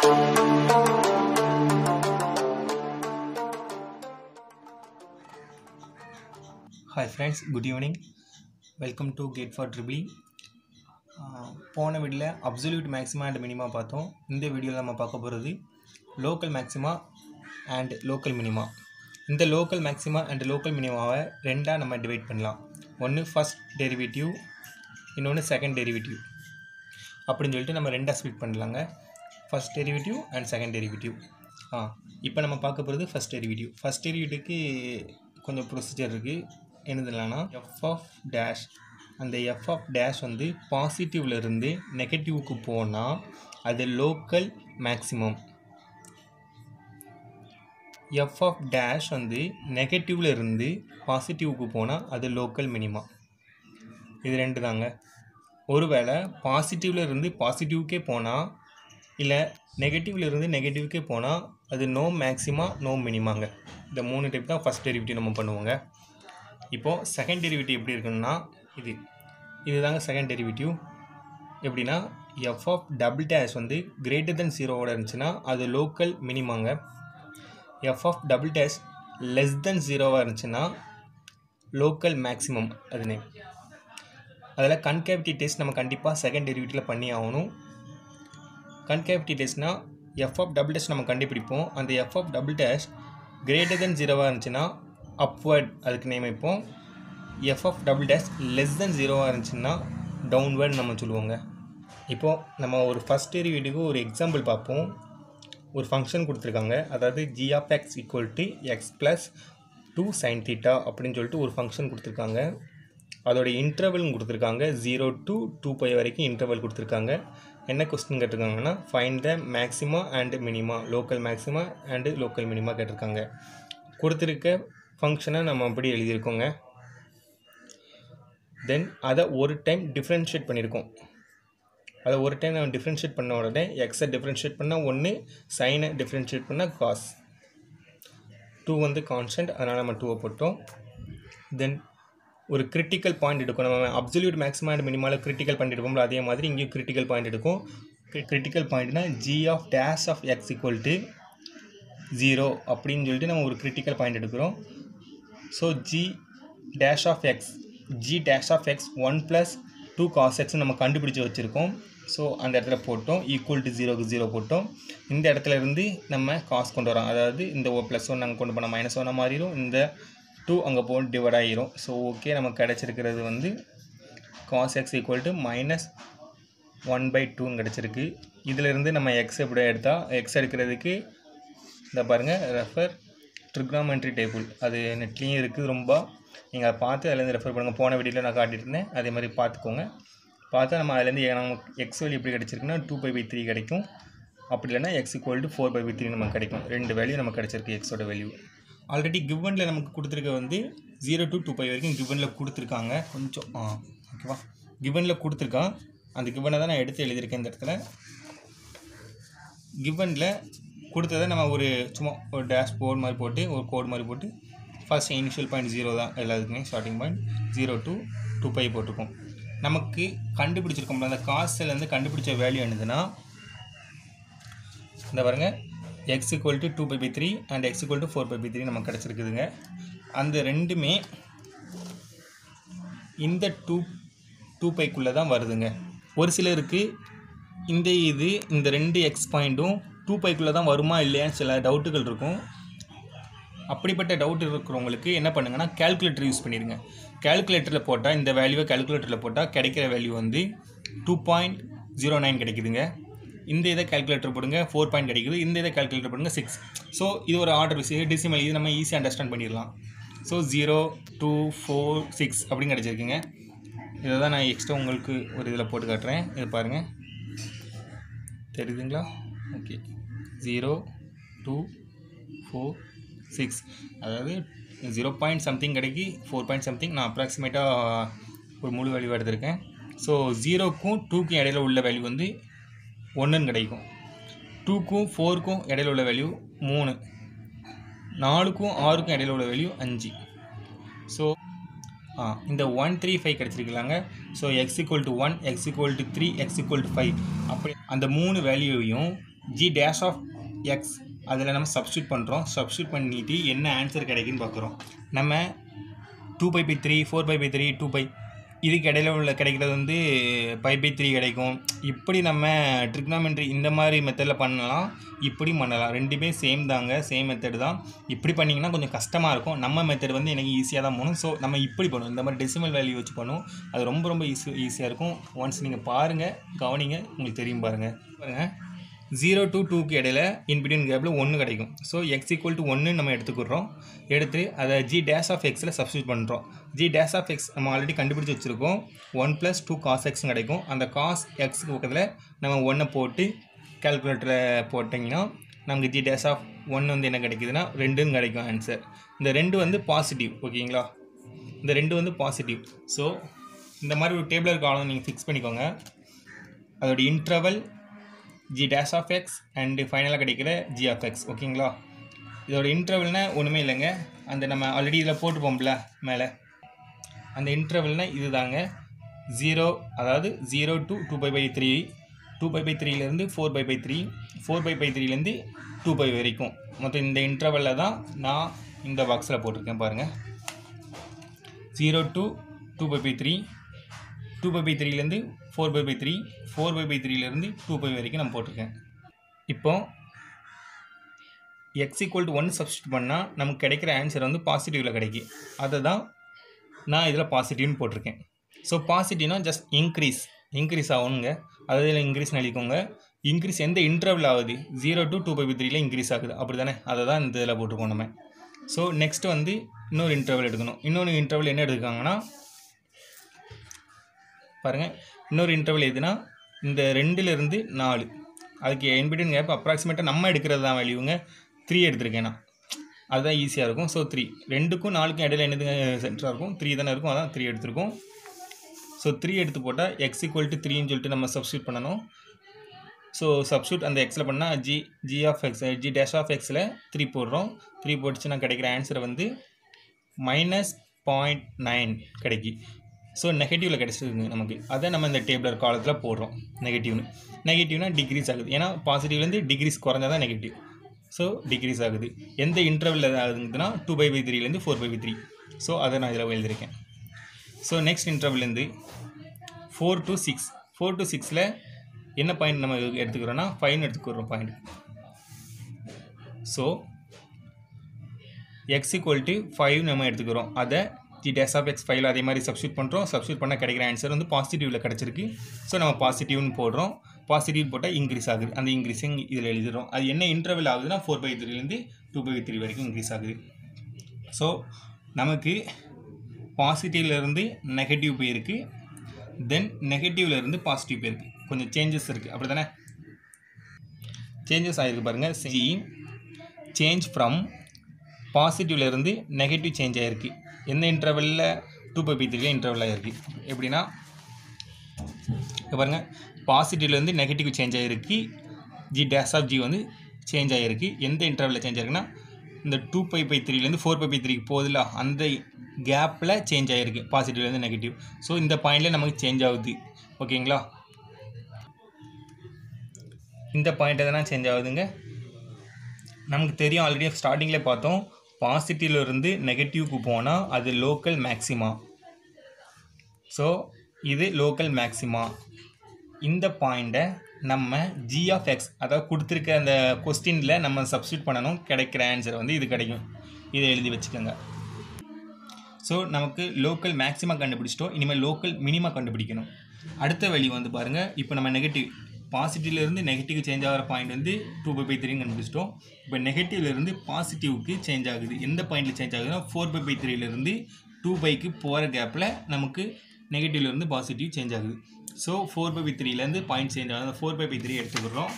hi friends good evening welcome to cat for triply போன வீடியோவில் absolute maxima and minima பார்த்தோம் இந்த வீடியோவில் நம்ம பார்க்க போகிறது local maxima and local minima இந்த லோக்கல் மேக்ஸிமா அண்ட் லோக்கல் மினிமாவை ரெண்டாக நம்ம டிவைட் பண்ணலாம் ஒன்று ஃபஸ்ட் டெரிவேட்டிவ் இன்னொன்று செகண்ட் டெரிவேட்டிவ் அப்படின்னு சொல்லிட்டு நம்ம ரெண்டாக ஸ்பிட் பண்ணலாங்க first derivative and second derivative ஆ இப்போ நம்ம பார்க்க போகிறது ஃபஸ்ட் டெரிவேட்டிவ் ஃபஸ்ட் டெரிவேட்டிவ்க்கு கொஞ்சம் ப்ரொசீஜர் இருக்குது என்னதுலான்னா எஃப் ஆஃப் டேஷ் அந்த எஃப் ஆஃப் டேஷ் வந்து பாசிட்டிவ்ல இருந்து நெகட்டிவ்க்கு போனால் அது local maximum F of dash வந்து நெகட்டிவ்ல இருந்து பாசிட்டிவ்க்கு போனால் அது லோக்கல் மினிமா இது ரெண்டு தாங்க ஒருவேளை பாசிட்டிவ்ல இருந்து பாசிட்டிவ்க்கே போனால் இல்லை நெகட்டிவ்ல இருந்து நெகட்டிவ்க்கே போனால் அது நோ மேக்ஸிமா நோ மினிமாங்க இந்த மூணு டைப் தான் ஃபஸ்ட் டெரிவேட்டிவ் நம்ம பண்ணுவோங்க இப்போது செகண்ட் டெரிவேட்டிவ் எப்படி இருக்குன்னா இது இதுதாங்க செகண்ட் டெரிவேட்டிவ் எப்படின்னா எஃப் ஆஃப் டபுள் டேஷ் வந்து கிரேட்டர் தென் ஜீரோவோட இருந்துச்சுன்னா அது லோக்கல் மினிமாங்க F of double dash less than ஜீரோவாக இருந்துச்சுன்னா லோக்கல் மேக்ஸிமம் அது நேம் அதில் கன்கேவிட்டி டெஸ்ட் நம்ம கண்டிப்பாக செகண்ட் டெரிவேட்டிவில் பண்ணி ஆகணும் கன்கேவிட்டி டெஸ்ட்னா எஃப் ஆஃப் டபுள் டேஷ் நம்ம கண்டுபிடிப்போம் அந்த F of double dash greater than ஜீரோவாக இருந்துச்சுன்னா அப்வர்ட் அதுக்கு நேம் வைப்போம் F of double dash less than ஜீரோவாக இருந்துச்சுன்னா டவுன்வர்ட் நம்ம சொல்லுவோங்க இப்போது நம்ம ஒரு ஃபஸ்ட் டெரிவேட்டிவ்க்கு ஒரு எக்ஸாம்பிள் பார்ப்போம் ஒரு ஃபங்க்ஷன் கொடுத்துருக்காங்க அதாவது G of X equal to X plus two sine theta அப்படின்னு சொல்லிட்டு ஒரு ஃபங்க்ஷன் கொடுத்துருக்காங்க அதோட இன்டர்வலும் கொடுத்துருக்காங்க ஜீரோ டு டூ பை வரைக்கும் இன்டர்வல் கொடுத்துருக்காங்க என்ன கொஸ்டின் கேட்டிருக்காங்கன்னா find the maxima and minima local maxima and local minima கேட்டிருக்காங்க கொடுத்துருக்க ஃபங்க்ஷனை நம்ம அப்படி எழுதியிருக்கோங்க தென் அதை ஒரு டைம் டிஃப்ரென்ஷியேட் பண்ணியிருக்கோம் அதை ஒரு டைம் நம்ம டிஃப்ரென்ஷியேட் பண்ண உடனே எக்ஸை டிஃப்ரென்ஷியேட் பண்ணால் ஒன்று சைனை டிஃப்ரென்ஷியேட் பண்ணால் காஸ் டூ வந்து கான்ஸ்டன்ட் அதனால் நம்ம டூவை போட்டோம் தென் ஒரு கிரிட்டிக்கல் பாயிண்ட் எடுக்கும் நம்ம அப்சல்யூட் மேக்ஸிமம் அண்ட் மினிமலாக கிரிட்டிக்கல் பாயிண்ட் எடுப்போம்ல அதே மாதிரி இங்கேயும் கிரிட்டிக்கல் பாயிண்ட் எடுக்கும் கிரிட்டிக்கல் பாயிண்ட்னா G of dash of X equal to zero அப்படின்னு சொல்லிட்டு நம்ம ஒரு கிரிட்டிக்கல் பாயிண்ட் எடுக்கிறோம் so G dash of X G dash of X one plus two cos X நம்ம கண்டுபிடிச்சி வச்சுருக்கோம் ஸோ அந்த இடத்துல போட்டோம் ஈக்குவல் டு ஜீரோக்கு ஜீரோ போட்டோம் இந்த இடத்துல இருந்து நம்ம காஸ் கொண்டு வரோம் அதாவது இந்த ஓ ப்ளஸ் ஒன் நாங்கள் கொண்டு போனால் மைனஸ் ஒன்னாக மாறிடும் இந்த டூ அங்கே போல் டிவைட் ஆகிரும் ஸோ ஓகே நமக்கு கிடச்சிருக்கிறது வந்து cos X equal to minus one by டூன்னு கிடச்சிருக்கு இதிலிருந்து நம்ம எக்ஸ் எப்படி எடுத்தால் எக்ஸ் எடுக்கிறதுக்கு இந்த பாருங்கள் ரெஃபர் ட்ரிக்னாமெண்ட்ரி டேபிள் அது நெட்லேயும் இருக்குது ரொம்ப நீங்கள் அதை பார்த்து அதுலேருந்து ரெஃபர் பண்ணுங்கள் போன வீடியோவில் நான் காட்டியிருந்தேன் அதே மாதிரி பார்த்துக்கோங்க பார்த்தா நம்ம அதுலேருந்து நமக்கு எக்ஸ் வேல்யூ எப்படி கிடச்சிருக்குன்னா டூ பை பை த்ரீ கிடைக்கும் அப்படி இல்லைன்னா X equal to four pi by three நமக்கு கிடைக்கும் ரெண்டு வேல்யூ நமக்கு கிடச்சிருக்கு எக்ஸோட வேல்யூ ஆல்ரெடி கிவனில் நமக்கு கொடுத்துருக்க வந்து ஜீரோ டு டூ பை வரைக்கும் கிவனில் கொடுத்துருக்காங்க கொஞ்சம் ஆ ஓகேவா கிவனில் கொடுத்துருக்கான் அந்த கிவனை தான் நான் எடுத்து எழுதியிருக்கேன் இந்த இடத்துல கிவனில் கொடுத்ததை நம்ம ஒரு சும்மா ஒரு டேஷ் போர்டு மாதிரி போட்டு ஒரு கோடு மாதிரி போட்டு ஃபஸ்ட் இனிஷியல் பாயிண்ட் ஜீரோ தான் எல்லாத்துக்குமே starting point zero to two pi போட்டிருக்கோம் நமக்கு கண்டுபிடிச்சிருக்கோம்ல அந்த காசுலேருந்து கண்டுபிடிச்ச வேல்யூ என்னதுன்னா இந்த பாருங்கள் X equal to two pi by three and X equal to four pi by three நமக்கு கிடச்சிருக்குதுங்க அந்த ரெண்டுமே இந்த டூ டூ பைக்குள்ளே தான் வருதுங்க ஒரு சிலருக்கு இந்த இது இந்த ரெண்டு எக்ஸ் பாயிண்ட்டும் டூ பைக்குள்ளே தான் வருமா இல்லையான்னு சில டவுட்டுகள் இருக்கும் அப்படிப்பட்ட டவுட் இருக்கிறவங்களுக்கு என்ன பண்ணுங்கன்னா கேல்குலேட்டர் யூஸ் பண்ணிடுங்க கேல்குலேட்டரில் போட்டால் இந்த வேல்யூவை கேல்குலேட்டரில் போட்டால் கிடைக்கிற வேல்யூ வந்து டூ பாயிண்ட் ஜீரோ நைன் கிடைக்குதுங்க இந்த இதை கேல்குலேட்டர் போடுங்க ஃபோர் பாயிண்ட் கிடைக்குது இந்த இதை கேல்குலேட்டர் போடுங்க சிக்ஸ் ஸோ இது ஒரு ஆர்டர் விஷயம் டிசிமல் இது நம்ம ஈஸியாக அண்டர்ஸ்டாண்ட் பண்ணிடலாம் so zero two four six அப்படின்னு கிடச்சிருக்குங்க இதை தான் நான் எக்ஸ்ட்ரா உங்களுக்கு ஒரு இதில் போட்டு காட்டுறேன் இது பாருங்கள் தெரியுதுங்களா okay zero two four six அதாவது ஜீரோ பாயிண்ட் சம்திங் கிடைக்கி ஃபோர் பாயிண்ட் சம்திங் நான் அப்ராக்சிமேட்டாக ஒரு முழு வேல்யூ எடுத்திருக்கேன் ஸோ ஜீரோக்கும் டூக்கும் இடையில உள்ள வேல்யூ வந்து ஒன்றுன்னு கிடைக்கும் டூக்கும் ஃபோருக்கும் இடையில உள்ள வேல்யூ மூணு நாலுக்கும் ஆறுக்கும் இடையில உள்ள வேல்யூ அஞ்சு ஸோ ஆ இந்த ஒன் த்ரீ ஃபைவ் கிடச்சிருக்கலாங்க so X equal to one X equal to three X equal to five அப்படி அந்த மூணு வேல்யூவையும் ஜி டேஷ் ஆஃப் எக்ஸ் அதில் நம்ம சப்ஸ்டியூட் பண்ணுறோம் சப்ஸ்டியூட் பண்ணிட்டு என்ன ஆன்சர் கிடைக்குன்னு பார்க்குறோம் நம்ம two pi by three four pi by three two pi இதுக்கு இடையில உள்ள கிடைக்கிறது வந்து பை பை த்ரீ கிடைக்கும் இப்படி நம்ம ட்ரிக்னாமெண்ட்ரி இந்த மாதிரி மெத்தடில் பண்ணலாம் இப்படி பண்ணலாம் ரெண்டுமே சேம் தாங்க சேம் மெத்தட் தான் இப்படி பண்ணிங்கன்னா கொஞ்சம் கஷ்டமாக இருக்கும் நம்ம மெத்தட் வந்து எனக்கு ஈஸியாக தான் போகணும் ஸோ நம்ம இப்படி பண்ணுவோம் இந்த மாதிரி டெசிமல் வேல்யூ வச்சு பண்ணுவோம் அது ரொம்ப ரொம்ப ஈஸி ஈஸியாக இருக்கும் ஒன்ஸ் நீங்கள் பாருங்கள் கவனிங்க உங்களுக்கு தெரியும் பாருங்கள் பாருங்கள் ஜீரோ டு டூக்கு இடையில இன்பிட்வீன் கேப்பில் ஒன்று கிடைக்கும் ஸோ எக்ஸ் ஈக்குவல் டு ஒன்று நம்ம எடுத்துக்கிறோம் எடுத்து அதை ஜி டேஷ் ஆஃப் எக்ஸில் சப்ஸ்டியூட் பண்ணுறோம் ஜி டேஷ் ஆஃப் எக்ஸ் நம்ம ஆல்ரெடி கண்டுபிடிச்சி வச்சுருக்கோம் one plus two cos X கிடைக்கும் அந்த காஸ் எக்ஸுக்கு பக்கத்தில் நம்ம ஒன்றை போட்டு கால்குலேட்டரில் போட்டிங்கன்னா நமக்கு ஜி டேஷ் ஆஃப் ஒன் வந்து என்ன கிடைக்குதுன்னா ரெண்டுன்னு கிடைக்கும் ஆன்சர் இந்த ரெண்டு வந்து பாசிட்டிவ் ஓகேங்களா இந்த ரெண்டு வந்து பாசிட்டிவ் ஸோ இந்த மாதிரி ஒரு டேபிளர் காலம் நீங்கள் ஃபிக்ஸ் பண்ணிக்கோங்க அதோட interval G dash of X and ஃபைனலாக கிடைக்கிற ஜி ஆஃப் எக்ஸ் ஓகேங்களா இதோட இன்டர்வல்னால் ஒன்றுமே இல்லைங்க அந்த நம்ம ஆல்ரெடி இதில் போட்டுப்போம்ல மேலே அந்த இன்டர்வல்னால் இது தாங்க ஜீரோ அதாவது zero to two pi by three two pi by த்ரீலேருந்து four pi by three four pi by த்ரீலேருந்து டூ பை வரைக்கும் மொத்தம் இந்த இன்டர்வலில் தான் நான் இந்த பாக்ஸில் போட்டிருக்கேன் பாருங்கள் zero to two pi by three two pi by த்ரீலேருந்து four pi by three four pi by த்ரீலேருந்து டூ பை வரைக்கும் நான் போட்டிருக்கேன் இப்போ X equal to one substitute பண்ணால் நமக்கு கிடைக்கிற ஆன்சர் வந்து பாசிட்டிவில் கிடைக்கும் அதை தான் நான் இதில் பாசிட்டிவ்னு போட்டிருக்கேன் ஸோ பாசிட்டிவ்னா ஜஸ்ட் இன்க்ரீஸ் இன்க்ரீஸ் ஆகணுங்க அதில் இன்க்ரீஸ் எழுதிக்கோங்க இன்க்ரீஸ் எந்த இன்டர்வல் ஆகுது zero to two pi by த்ரீல இன்க்ரீஸ் ஆகுது அப்படி தானே அதை தான் இந்த இதில் போட்டிருக்கோம் நம்ம ஸோ நெக்ஸ்ட் வந்து இன்னொரு இன்டர்வல் எடுக்கணும் இன்னொரு இன்டர்வல் என்ன எடுத்துக்காங்கன்னா பாருங்கள் இன்னொரு இன்டர்வல் எதுனா இந்த ரெண்டுலேருந்து நாலு அதுக்கு இன்பிட்வீன் கேப் அப்ராக்சிமேட்டாக நம்ம எடுக்கிறது தான் வேல்யூங்க த்ரீ எடுத்திருக்கேன் நான் அதுதான் ஈஸியாக இருக்கும் ஸோ த்ரீ ரெண்டுக்கும் நாலுக்கும் இடையில என்னது சென்டராக இருக்கும் த்ரீ தானே இருக்கும் அதான் த்ரீ எடுத்திருக்கோம் ஸோ த்ரீ எடுத்து போட்டால் எக்ஸ் ஈக்குவல் டு த்ரீன்னு சொல்லிட்டு நம்ம சப்ஸ்டியூட் பண்ணணும் ஸோ சப்ஸ்டியூட் அந்த எக்ஸில் பண்ணால் g g of X G dash of எக்ஸில் த்ரீ போடுறோம் த்ரீ போட்டுச்சுன்னா கிடைக்கிற ஆன்சர் வந்து மைனஸ் பாயிண்ட் நைன் கிடைக்கி ஸோ நெகட்டிவில் கிடச்சிருக்கு நமக்கு அதை நம்ம இந்த டேபிளர் காலத்தில் போடுறோம் நெகட்டிவ்னு நெகட்டிவ்னா டிக்ரீஸ் ஆகுது ஏன்னா பாசிட்டிவ்லேருந்து டிக்ரீஸ் குறைஞ்சா தான் நெகட்டிவ் ஸோ டிக்ரீஸ் ஆகுது எந்த இன்டர்வலில் ஆகுதுன்னா டூ பை பை த்ரீலேருந்து four pi by three so அதை நான் இதில் எழுதியிருக்கேன் ஸோ நெக்ஸ்ட் இன்டர்வல்லேருந்து four to six four to சிக்ஸில் என்ன பாயிண்ட் நம்ம எடுத்துக்கிறோன்னா ஃபைவ்னு எடுத்துக்கிறோம் point so X equal to five நம்ம எடுத்துக்கிறோம் அதை ஜி டேஸ் ஆஃப் எக்ஸ் ஃபைவ்ல அதே மாதிரி சப்ஸ்டியூட் பண்ணுறோம் சப்ஸ்டியூட் பண்ணால் கிடைக்கிற ஆன்சர் வந்து பாசிட்டிவில் கிடச்சிருக்கு ஸோ நம்ம பாசிட்டிவ்னு போடுறோம் பாசிட்டிவ் போட்டால் இன்க்ரீஸ் ஆகுது அந்த இன்க்ரீஸிங் இதில் எழுதிடுறோம் அது என்ன இன்டர்வல் ஆகுதுன்னா ஃபோர் பை த்ரீலேருந்து டூ பை த்ரீ வரைக்கும் இன்க்ரீஸ் ஆகுது ஸோ நமக்கு பாசிட்டிவ்லேருந்து நெகட்டிவ் போயிருக்கு தென் நெகட்டிவ்லேருந்து பாசிட்டிவ் போயிருக்கு கொஞ்சம் சேஞ்சஸ் இருக்குது அப்படி தானே சேஞ்சஸ் ஆகிருக்கு பாருங்கள் சி சேஞ்ச் ஃப்ரம் பாசிட்டிவ்லேருந்து நெகட்டிவ் சேஞ்ச் ஆகிருக்கு எந்த இன்டர்வலில் டூ பை பை த்ரீல இன்டர்வல் ஆகிருக்கு எப்படின்னா இங்கே பாருங்கள் பாசிட்டிவ்லேருந்து நெகட்டிவ் சேஞ்ச் ஆகிருக்கு ஜி டேஸ் ஆஃப் ஜி வந்து சேஞ்ச் ஆகிருக்கு எந்த இன்டர்வலில் சேஞ்ச் ஆகிருக்குன்னா இந்த டூ பை பை த்ரீலேருந்து ஃபோர் பை பை த்ரீக்கு போகுதுல அந்த கேப்பில் சேஞ்ச் ஆகிருக்கு பாசிட்டிவ்லேருந்து நெகட்டிவ் ஸோ இந்த பாயிண்டில் நமக்கு சேஞ்ச் ஆகுது ஓகேங்களா இந்த பாயிண்ட் எதனா சேஞ்ச் ஆகுதுங்க நமக்கு தெரியும் ஆல்ரெடி ஸ்டார்டிங்கில் பார்த்தோம் பாசிட்டிவ்ல இருந்து நெகட்டிவ்க்கு போனால் அது லோக்கல் மேக்ஸிமா ஸோ இது லோக்கல் மேக்ஸிமா இந்த பாயிண்ட்டை நம்ம ஜி ஆஃப் எக்ஸ் அதாவது கொடுத்துருக்க அந்த கொஸ்டினில் நம்ம சப்ஸ்டியூட் பண்ணணும் கிடைக்கிற ஆன்சர் வந்து இது கிடைக்கும் இதை எழுதி வச்சுக்கோங்க ஸோ நமக்கு லோக்கல் மேக்ஸிமா கண்டுபிடிச்சிட்டோம் இனிமேல் லோக்கல் மினிமா கண்டுபிடிக்கணும் அடுத்த வழி வந்து பாருங்கள் இப்போ நம்ம நெகட்டிவ் பாசிட்டிவ்லேருந்து நெகட்டிவ் சேஞ்ச் ஆகிற பாயிண்ட் வந்து டூ பை பை த்ரீன்னு கண்டுபிடிச்சிட்டோம் இப்போ நெகட்டிவ்லேருந்து பாசிட்டிவ்க்கு சேஞ்ச் ஆகுது எந்த பாயிண்டில் சேஞ்ச் ஆகுதுன்னா ஃபோர் பை பை த்ரீலேருந்து டூ பைக்கு போகிற கேப்பில் நமக்கு நெகட்டிவ்லேருந்து பாசிட்டிவ் சேஞ்ச் ஆகுது ஸோ ஃபோர் பை பை த்ரீலேருந்து பாயிண்ட் சேஞ்ச் ஆகுது அந்த ஃபோர் பை பை த்ரீ எடுத்துக்கிறோம்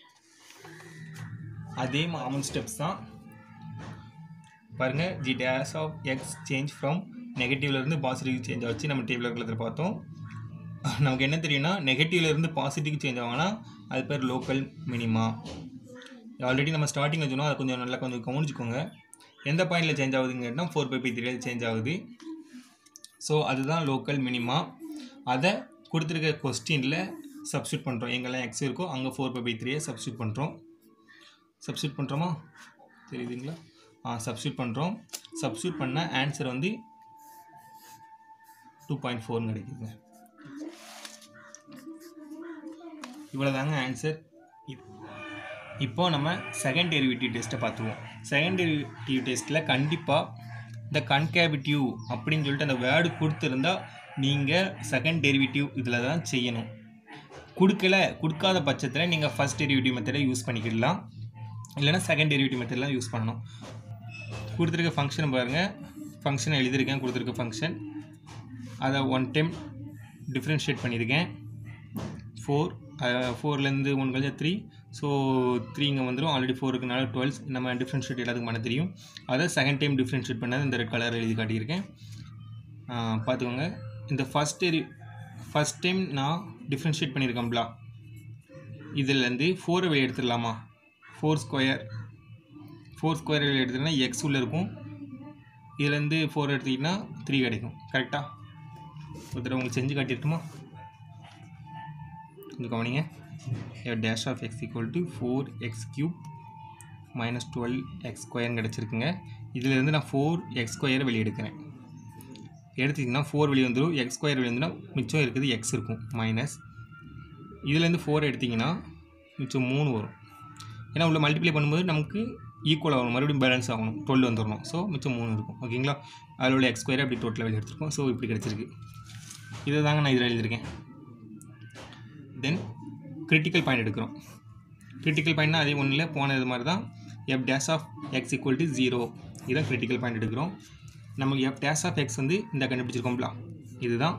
அதே மாமன் ஸ்டெப்ஸ் தான் பாருங்கள் g dash of x change from நெகட்டிவ்லேருந்து பாசிட்டிவ் சேஞ்ச் ஆச்சு நம்ம டேபிள் இருக்கிறத பார்த்தோம் நமக்கு என்ன தெரியும்னா நெகட்டிவ்லேருந்து பாசிட்டிவ் சேஞ்ச் ஆகும்னா அது பேர் லோக்கல் மினிமா ஆல்ரெடி நம்ம ஸ்டார்டிங்கில் சொன்னோம் அதை கொஞ்சம் நல்லா கொஞ்சம் கவனிச்சுக்கோங்க எந்த பாயிண்டில் சேஞ்ச் ஆகுதுங்கன்னா ஃபோர் பை பை த்ரீல சேஞ்ச் ஆகுது ஸோ அதுதான் லோக்கல் மினிமா அதை கொடுத்துருக்க கொஸ்டினில் சப்ஸ்டியூட் பண்ணுறோம் எங்கெல்லாம் எக்ஸ் இருக்கோ அங்கே ஃபோர் பை பை த்ரீயை சப்ஸ்டியூட் பண்ணுறோம் சப்ஸ்டியூட் பண்ணுறோமா தெரியுதுங்களா ஆ சப்ஸ்டியூட் பண்ணுறோம் சப்ஸ்டியூட் பண்ண ஆன்சர் வந்து டூ பாயிண்ட் ஃபோர்னு கிடைக்குதுங்க இவ்வளோ தாங்க ஆன்சர் இப்போ நம்ம செகண்ட் டெரிவேட்டிவ் டெஸ்ட்டை பார்த்துருவோம் செகண்ட் டெரிவேட்டிவ் டெஸ்ட்டில் கண்டிப்பாக இந்த கன்கேவிட்டிவ் அப்படின்னு சொல்லிட்டு அந்த வேர்டு கொடுத்துருந்தா நீங்கள் செகண்ட் டெரிவேட்டிவ் இதில் தான் செய்யணும் கொடுக்கல கொடுக்காத பட்சத்தில் நீங்கள் ஃபஸ்ட் டெரிவேட்டிவ் மெத்தடை யூஸ் பண்ணிக்கிடலாம் இல்லைனா செகண்ட் டெரிவேட்டிவ் மெத்தட்லாம் யூஸ் பண்ணணும் கொடுத்துருக்க ஃபங்க்ஷன் பாருங்கள் ஃபங்க்ஷன் எழுதியிருக்கேன் கொடுத்துருக்க ஃபங்க்ஷன் அதை ஒன் டைம் டிஃப்ரென்ஷியேட் பண்ணியிருக்கேன் ஃபோர் ஃபோர்லேருந்து ஒன்று கழிச்சா த்ரீ ஸோ த்ரீ இங்கே வந்துடும் ஆல்ரெடி ஃபோர் இருக்கனால டுவெல்ஸ் நம்ம டிஃப்ரென்ஷியேட் எல்லாத்துக்கும் பண்ண தெரியும் அதை செகண்ட் டைம் டிஃப்ரென்ஷியேட் பண்ணது இந்த ரெட் கலர் எழுதி காட்டியிருக்கேன் பார்த்துக்கோங்க இந்த ஃபஸ்ட் ஃபஸ்ட் டைம் நான் டிஃப்ரென்ஷியேட் பண்ணியிருக்கேன்ப்ளா இதுலேருந்து ஃபோரை வெளியே எடுத்துடலாமா ஃபோர் ஸ்கொயர் ஃபோர் ஸ்கொயர் வெளியே எடுத்துட்டோம்னா எக்ஸ் உள்ளே இருக்கும் இதுலேருந்து ஃபோர் எடுத்திங்கன்னா த்ரீ கிடைக்கும் கரெக்டாக ஒரு தடவை உங்களுக்கு செஞ்சு காட்டிட்டுமா கொஞ்சம் கவனிங்க dash of X equal to four x cube minus twelve x ஸ்கொயர்னு கிடச்சிருக்குங்க இதிலேருந்து நான் ஃபோர் எக்ஸ் ஸ்கொயரை வெளியே எடுக்கிறேன் எடுத்திங்கன்னா ஃபோர் வெளியே வந்துடும் எக்ஸ் ஸ்கொயர் வெளியே வந்துன்னா மிச்சம் இருக்குது எக்ஸ் இருக்கும் மைனஸ் இதுலேருந்து ஃபோர் எடுத்திங்கன்னா மிச்சம் மூணு வரும் ஏன்னா உள்ள மல்டிப்ளை பண்ணும்போது நமக்கு ஈக்குவல் ஆகணும் மறுபடியும் பேலன்ஸ் ஆகணும் டுவெல் வந்துடணும் ஸோ மிச்சம் மூணு இருக்கும் ஓகேங்களா அதில் உள்ள எக்ஸ் ஸ்கொயரை அப்படி டோட்டலாக வெளியே எடுத்துருக்கோம் ஸோ இப்படி கிடச்சிருக்கு இதை தாங்க நான் இதில் எழுதியிருக்கேன் தென் கிரிட்டிக்கல் பாயிண்ட் எடுக்கிறோம் கிரிட்டிக்கல் பாயிண்ட்னா அதே ஒன்றில் போன இது மாதிரி தான் f dash of X equal to zero இதுதான் கிரிட்டிக்கல் பாயிண்ட் எடுக்கிறோம் நமக்கு எஃப் டேஷ் ஆஃப் எக்ஸ் வந்து இந்த கண்டுபிடிச்சிருக்கோம்ல இதுதான்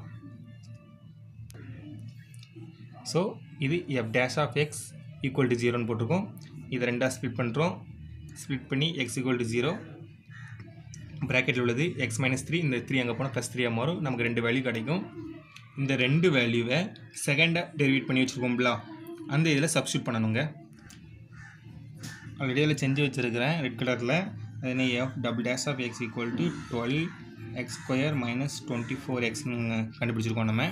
ஸோ இது f dash of X equal to ஜீரோன்னு போட்டிருக்கோம் இதை ரெண்டாக ஸ்ப்ளிட் பண்ணுறோம் ஸ்ப்ளிட் பண்ணி எக்ஸ் ஈக்குவல் டு ஜீரோ ப்ராக்கெட்டில் உள்ளது எக்ஸ் மைனஸ் த்ரீ இந்த த்ரீ அங்கே போனால் ப்ளஸ் த்ரீயாக மாறும் நமக்கு ரெண்டு வேல்யூ கிடைக்கும் இந்த ரெண்டு வேல்யூவை செகண்டாக டெரிவேட் பண்ணி வச்சுருக்கோம்ல அந்த இதில் சப்ஸ்டியூட் பண்ணணுங்க ஆல்ரெடி அதில் செஞ்சு வச்சுருக்கிறேன் ரெட் கலரில் அது என்ன f double dash of X equal to twelve x square minus twenty four எக்ஸ்னு கண்டுபிடிச்சிருக்கோம் நம்ம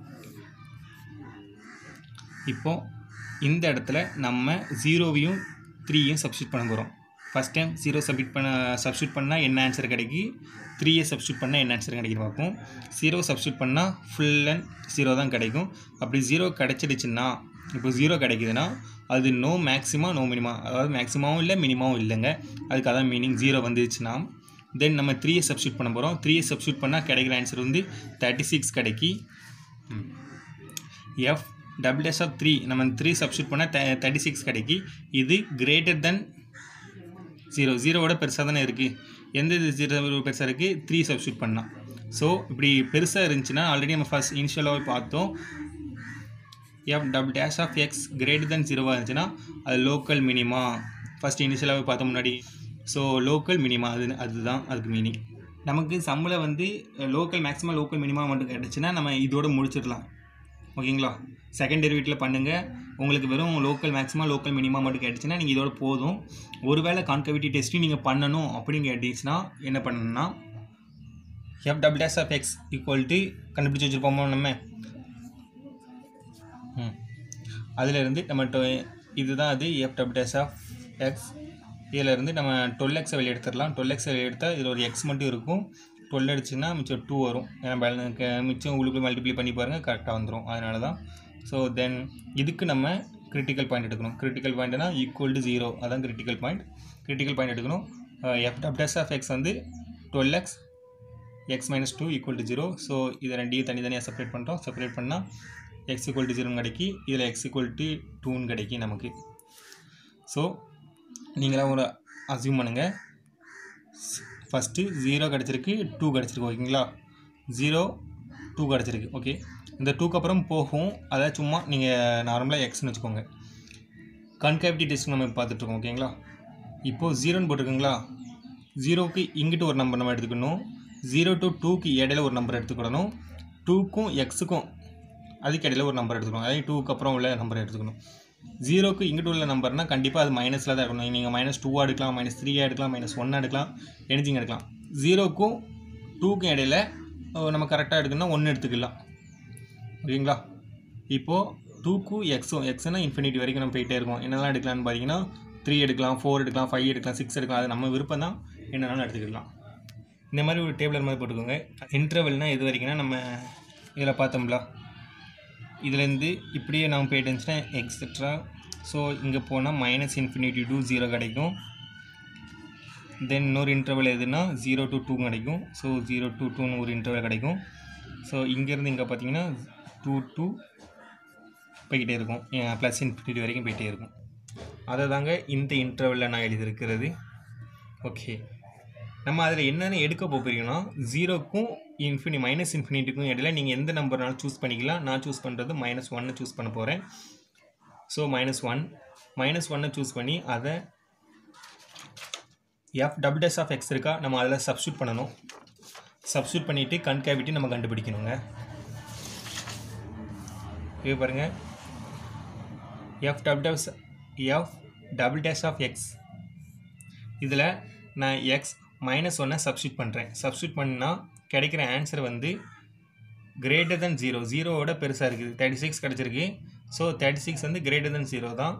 இப்போது இந்த இடத்துல நம்ம ஜீரோவையும் த்ரீயும் சப்ஸ்டியூட் பண்ண போகிறோம் ஃபஸ்ட் டைம் ஜீரோ சப்மிட் பண்ண சப்ஸ்டியூட் பண்ணால் என்ன ஆன்சர் கிடைக்கி த்ரீயை சப்ஸ்டியூட் பண்ணால் என்ன ஆன்சர் கிடைக்குன்னு பார்ப்போம் ஜீரோ சப்ஸ்டியூட் பண்ணால் ஃபுல் அண்ட் ஜீரோ தான் கிடைக்கும் அப்படி ஜீரோ கிடைச்சிடுச்சுன்னா இப்போ ஜீரோ கிடைக்குதுன்னா அது நோ மேக்ஸிமம் நோ மினிமா அதாவது மேக்ஸிமாவும் இல்லை மினிமாவும் இல்லைங்க அதுக்கு அதான் மீனிங் ஜீரோ வந்துச்சுன்னா தென் நம்ம த்ரீயை சப்ஸ்டியூட் பண்ண போகிறோம் த்ரீயை சப்ஸ்டியூட் பண்ணால் கிடைக்கிற ஆன்சர் வந்து தேர்ட்டி சிக்ஸ் கிடைக்கி f double dash of three நம்ம த்ரீ சப்ஸ்டியூட் பண்ணால் தேர்ட்டி சிக்ஸ் கிடைக்கி இது கிரேட்டர் தென் ஜீரோ ஜீரோவோட பெருசாக தானே இருக்குது எந்த இது ஜீரோ பெருசாக இருக்குது த்ரீ சப்ஸ்டியூட் பண்ணால் ஸோ இப்படி பெருசாக இருந்துச்சுன்னா ஆல்ரெடி நம்ம ஃபஸ்ட் இனிஷியலாக பார்த்தோம் f double dash of x greater than ஜீரோவாக இருந்துச்சுன்னா அது லோக்கல் மினிமா ஃபஸ்ட் இனிஷியலாகவே பார்த்தோம் முன்னாடி ஸோ லோக்கல் மினிமா அது அதுதான் அதுக்கு மீனிங் நமக்கு சம்பளம் வந்து லோக்கல் மேக்ஸிமம் லோக்கல் மினிமா மட்டும் கிடச்சுன்னா நம்ம இதோட முடிச்சிடலாம் ஓகேங்களா செகண்ட் டெரிவேட்டில் பண்ணுங்கள் உங்களுக்கு வெறும் லோக்கல் மேக்ஸிமம் லோக்கல் மினிமம் மட்டும் கேட்டுச்சுன்னா நீங்கள் இதோட போதும் ஒருவேளை கான்கவிட்டி டெஸ்ட்டும் நீங்கள் பண்ணணும் அப்படின்னு கேட்டுச்சுன்னா என்ன பண்ணணும்னா f double dash of X equal to கண்டுபிடிச்சி வச்சுருப்போமோ நம்ம ம் அதிலிருந்து நம்ம டொ இதுதான் அது f double dash of x இதிலேருந்து நம்ம டுவெல் எக்ஸை வெளியே எடுத்துடலாம் டுவெல் எக்ஸை வெளியே எடுத்தால் இதில் ஒரு எக்ஸ் மட்டும் இருக்கும் டுவெல் அடிச்சுன்னா மிச்சம் டூ வரும் ஏன்னா பேலன்ஸ் மிச்சம் உங்களுக்கு மல்டிப்ளை பண்ணி பாருங்கள் கரெக்டாக வந்துடும் அதனால தான் ஸோ தென் இதுக்கு நம்ம கிரிட்டிக்கல் பாயிண்ட் எடுக்கணும் கிரிட்டிக்கல் பாயிண்ட்னா ஈக்குவல் டு ஜீரோ அதான் கிரிட்டிக்கல் பாயிண்ட் கிரிட்டிக்கல் பாயிண்ட் எடுக்கணும் எஃப் டப்டஸ் ஆஃப் எக்ஸ் வந்து twelve x x minus two equal to zero so இதை ரெண்டையும் தனித்தனியாக செப்பரேட் பண்ணுறோம் செப்பரேட் பண்ணால் எக்ஸ் ஈக்குவல் டு ஜீரோன்னு கிடைக்கி இதில் எக்ஸ் ஈக்குவல் டு டூன்னு கிடைக்கி நமக்கு ஸோ நீங்களாம் ஒரு அசியூம் பண்ணுங்கள் ஃபஸ்ட்டு ஜீரோ கிடச்சிருக்கு டூ கிடச்சிருக்கு ஓகேங்களா ஜீரோ டூ கிடச்சிருக்கு ஓகே இந்த டூக்கு அப்புறம் போகும் அதை சும்மா நீங்கள் நார்மலாக எக்ஸ்னு வச்சுக்கோங்க கன்கேவிட்டி டெஸ்ட் நம்ம பார்த்துட்ருக்கோம் ஓகேங்களா இப்போது ஜீரோன்னு போட்டிருக்குங்களா ஜீரோவுக்கு இங்கிட்டு ஒரு நம்பர் நம்ம எடுத்துக்கணும் ஜீரோ டு டூக்கு இடையில ஒரு நம்பர் எடுத்துக்கிடணும் டூக்கும் எக்ஸுக்கும் அதுக்கு இடையில ஒரு நம்பர் எடுத்துக்கணும் அதாவது டூக்கு அப்புறம் உள்ள நம்பர் எடுத்துக்கணும் ஜீரோக்கு இங்கிட்டு உள்ள நம்பர்னால் கண்டிப்பாக அது மைனஸில் தான் இருக்கணும் நீங்கள் மைனஸ் டூவாக எடுக்கலாம் மைனஸ் த்ரீயாக எடுக்கலாம் மைனஸ் ஒன்னாக எடுக்கலாம் எனிதிங் எடுக்கலாம் ஜீரோக்கும் டூக்கும் இடையில அஹ், நம்ம கரெக்டாக எடுக்கணும்னா ஒன்று எடுத்துக்கலாம் ஓகேங்களா இப்போது டூக்கும் எக்ஸும் எக்ஸ்னா இன்ஃபினிட்டி வரைக்கும் நம்ம போயிட்டே இருக்கோம் என்னெல்லாம் எடுக்கலாம்னு பார்த்தீங்கன்னா த்ரீ எடுக்கலாம் ஃபோர் எடுக்கலாம் ஃபைவ் எடுக்கலாம் சிக்ஸ் எடுக்கலாம் அது நம்ம விருப்பம் தான் என்னென்னாலும் எடுத்துக்கலாம் இந்த மாதிரி ஒரு டேபிளர் மாதிரி போட்டுக்கோங்க இன்டர்வல்னால் எது வரைக்கும்னா நம்ம இதில் பார்த்தோம்ல இதுலேருந்து இப்படியே நம்ம போயிட்டு இருந்துச்சுன்னா எக்ஸெட்ரா ஸோ இங்கே போனால் மைனஸ் இன்ஃபினிட்டி டு ஜீரோ கிடைக்கும் தென் இன்னொரு இன்டர்வல் எதுனா ஜீரோ டு டூ கிடைக்கும் ஸோ ஜீரோ டு டூன்னு ஒரு இன்டர்வல் கிடைக்கும் ஸோ இங்கேருந்து இங்கே பார்த்தீங்கன்னா டூ டூ போய்கிட்டே இருக்கும் ப்ளஸ் இன்ஃபினிட்டி வரைக்கும் போயிட்டே இருக்கும் அதை தாங்க இந்த இன்டர்வலில் நான் எழுதியிருக்கிறது ஓகே நம்ம அதில் என்னென்ன எடுக்க போகிறீங்கன்னா ஜீரோக்கும் இன்ஃபினி மைனஸ் இன்ஃபினிட்டிக்கும் இடையில நீங்கள் எந்த நம்பர்னாலும் சூஸ் பண்ணிக்கலாம் நான் சூஸ் பண்ணுறது மைனஸ் ஒன்னு சூஸ் பண்ண போகிறேன் ஸோ மைனஸ் ஒன் மைனஸ் ஒன்னை சூஸ் பண்ணி அதை f double dash of x இருக்கா நம்ம அதில் சப்ஸ்டியூட் பண்ணணும் சப்ஸ்டியூட் பண்ணிவிட்டு கன்கேவிட்டி நம்ம கண்டுபிடிக்கணுங்க இது பாருங்கள் f double dash f double dash of x இதில் நான் எக்ஸ் மைனஸ் ஒன்னை சப்ஸ்டியூட் பண்ணுறேன் சப்ஸ்டியூட் பண்ணால் கிடைக்கிற ஆன்சர் வந்து கிரேட்டர் தென் ஜீரோ ஜீரோவோட பெருசாக இருக்குது தேர்ட்டி சிக்ஸ் கிடச்சிருக்கு ஸோ தேர்ட்டி சிக்ஸ் வந்து கிரேட்டர் தென் ஜீரோ தான்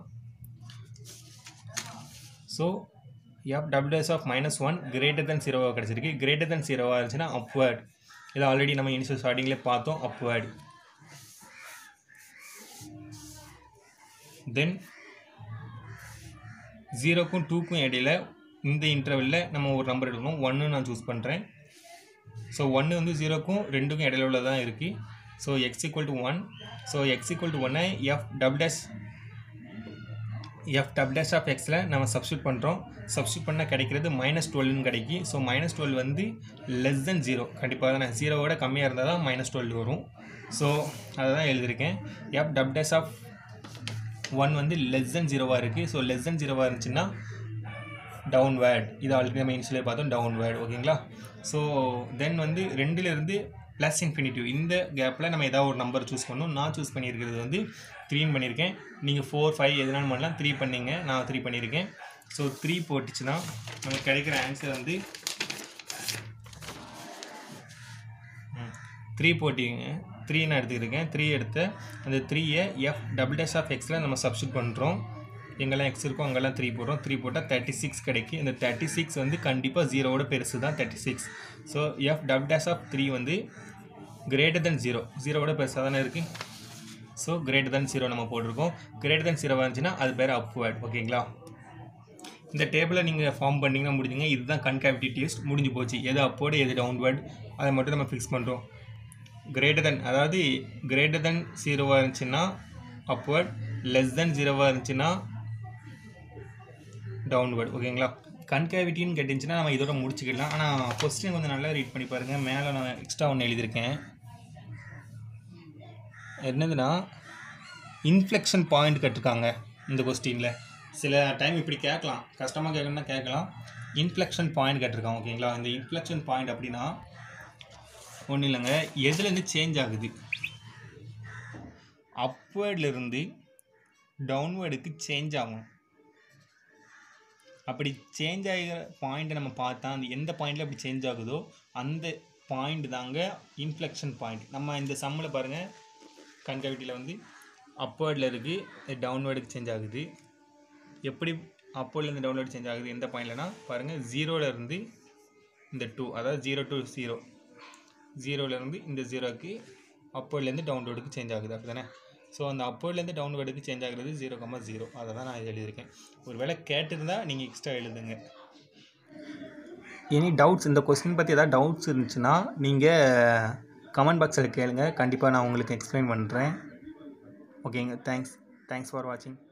so f double dash of minus one greater than ஜீரோவாக கிடச்சிருக்கு கிரேட்டர் தென் ஜீரோவாக இருந்துச்சுன்னா அப்வேர்ட் இதை ஆல்ரெடி நம்ம இனிஷியல் ஸ்டார்டிங்கில் பார்த்தோம் அப்வேர்ட் தென் ஜீரோக்கும் டூக்கும் இடையில இந்த இன்டர்வெல்லில் நம்ம ஒரு நம்பர் எடுக்கணும் ஒன்று நான் சூஸ் பண்ணுறேன் ஸோ ஒன்று வந்து ஜீரோக்கும் ரெண்டுக்கும் இடையில உள்ளதான் இருக்குது so X equal to one so X equal to ஒன்னை f double dash f double dash of எக்ஸில் நம்ம சப்ஸ்டியூட் பண்ணுறோம் சப்ஸ்டியூட் பண்ணால் கிடைக்கிறது மைனஸ் டுவெல்னு கிடைக்கி ஸோ மைனஸ் டுவெல் வந்து லெஸ் தென் ஜீரோ கண்டிப்பாக தானே ஜீரோவோட கம்மியாக இருந்தால் தான் மைனஸ் டுவெல் வரும் ஸோ அதை தான் எழுதியிருக்கேன் f double dash of one வந்து லெஸ் தென் ஜீரோவாக இருக்குது ஸோ லெஸ் தென் ஜீரோவாக இருந்துச்சுன்னா டவுன்வேர்ட் இது ஆல்ரெடி நம்ம இன்சிலே பார்த்தோம் டவுன்வேர்ட் ஓகேங்களா ஸோ தென் வந்து ரெண்டுலேருந்து ப்ளஸ் இன்ஃபினிட்டிவ் இந்த கேப்பில் நம்ம ஏதாவது ஒரு நம்பர் சூஸ் பண்ணணும் நான் சூஸ் பண்ணியிருக்கிறது வந்து த்ரீன்னு பண்ணியிருக்கேன் நீங்கள் ஃபோர் ஃபைவ் எதுனாலும் பண்ணலாம் த்ரீ பண்ணீங்க நான் த்ரீ பண்ணியிருக்கேன் ஸோ த்ரீ போட்டுச்சுன்னா நமக்கு கிடைக்கிற ஆன்சர் வந்து த்ரீ போட்டிங்க த்ரீ நான் எடுத்துக்கிருக்கேன் த்ரீ எடுத்து அந்த த்ரீயை எஃப் டபுள் டேஷ் ஆஃப் எக்ஸில் நம்ம சப்ஸ்டியூட் பண்ணுறோம் எங்கெல்லாம் எக்ஸ் இருக்கோ அங்கெல்லாம் த்ரீ போடுறோம் த்ரீ போட்டால் தேர்ட்டி சிக்ஸ் கிடைக்கும் இந்த தேர்ட்டி சிக்ஸ் வந்து கண்டிப்பாக ஜீரோவோட பெருசு தான் thirty six so f double dash of three வந்து கிரேட்டர் தென் ஜீரோ ஜீரோவோட பெருசாக தானே இருக்குது ஸோ கிரேட்டர் தென் ஜீரோ நம்ம போட்டிருக்கோம் கிரேட்டர் தென் ஜீரோவாக இருந்துச்சுன்னா அது பேர் அப்வேர்ட் ஓகேங்களா இந்த டேபிளை நீங்கள் ஃபார்ம் பண்ணிங்கன்னா முடிஞ்சுங்க இதுதான் கன்கேவிட்டி டெஸ்ட் முடிஞ்சு போச்சு எது அப்போடு எது டவுன்வேர்ட் அதை மட்டும் நம்ம ஃபிக்ஸ் பண்ணுறோம் கிரேட்டர் தென் அதாவது கிரேட்டர் தென் ஜீரோவாக இருந்துச்சுன்னா அப்வர்ட் லெஸ் தென் ஜீரோவாக இருந்துச்சுன்னா டவுன்வேர்ட் ஓகேங்களா கன்கேவிட்டின்னு கேட்டுச்சுன்னா நம்ம இதோட முடிச்சுக்கலாம் ஆனால் கொஸ்டின் கொஞ்சம் நல்லா ரீட் பண்ணி பாருங்கள் மேலே நான் எக்ஸ்ட்ரா ஒன்று எழுதியிருக்கேன் என்னதுன்னா இன்ஃப்ளெக்ஷன் பாயிண்ட் கட்டிருக்காங்க இந்த கொஸ்டினில் சில டைம் இப்படி கேட்கலாம் கஷ்டமாக கேட்கணும்னா கேட்கலாம் இன்ஃப்ளெக்ஷன் பாயிண்ட் கேட்டிருக்காங்க ஓகேங்களா இந்த இன்ஃப்ளெக்ஷன் பாயிண்ட் அப்படின்னா ஒன்றும் இல்லைங்க எதுலேருந்து சேஞ்ச் ஆகுது அப்வேர்ட்லேருந்து டவுன்வேர்டுக்கு சேஞ்ச் ஆகும் அப்படி சேஞ்ச் ஆகிற பாயிண்ட்டை நம்ம பார்த்தா அந்த எந்த பாயிண்டில் அப்படி சேஞ்ச் ஆகுதோ அந்த பாயிண்ட் தாங்க இன்ஃப்ளெக்ஷன் பாயிண்ட் நம்ம இந்த சம்மில் பாருங்கள் கன்கவிட்டியில் வந்து அப்வேர்டில் இருக்குது டவுன்வேர்டுக்கு சேஞ்ச் ஆகுது எப்படி அப்போலேருந்து டவுன்வேர்டு சேஞ்ச் ஆகுது எந்த பாயிண்ட்லனா பாருங்கள் ஜீரோலேருந்து இந்த டூ அதாவது ஜீரோ டு ஜீரோ ஜீரோலேருந்து இந்த ஜீரோக்கு அப்போர்ட்லேருந்து டவுன்வேர்டுக்கு சேஞ்ச் ஆகுது அப்படி தானே ஸோ அந்த அப்போர்ட்லேருந்து டவுன்வேர்டுக்கு சேஞ்ச் ஆகுறது ஜீரோ கம்மா ஜீரோ அதை தான் நான் எழுதியிருக்கேன் ஒரு வேளை கேட்டிருந்தா நீங்கள் எக்ஸ்ட்ரா எழுதுங்க எனி டவுட்ஸ் இந்த கொஸ்டின் பற்றி ஏதாவது டவுட்ஸ் இருந்துச்சுன்னா நீங்கள் கமெண்ட் பாக்ஸில் கேளுங்க கண்டிப்பாக நான் உங்களுக்கு எக்ஸ்பிளைன் பண்ணுறேன் ஓகேங்க தேங்க்ஸ் தேங்க்ஸ் ஃபார் வாட்சிங்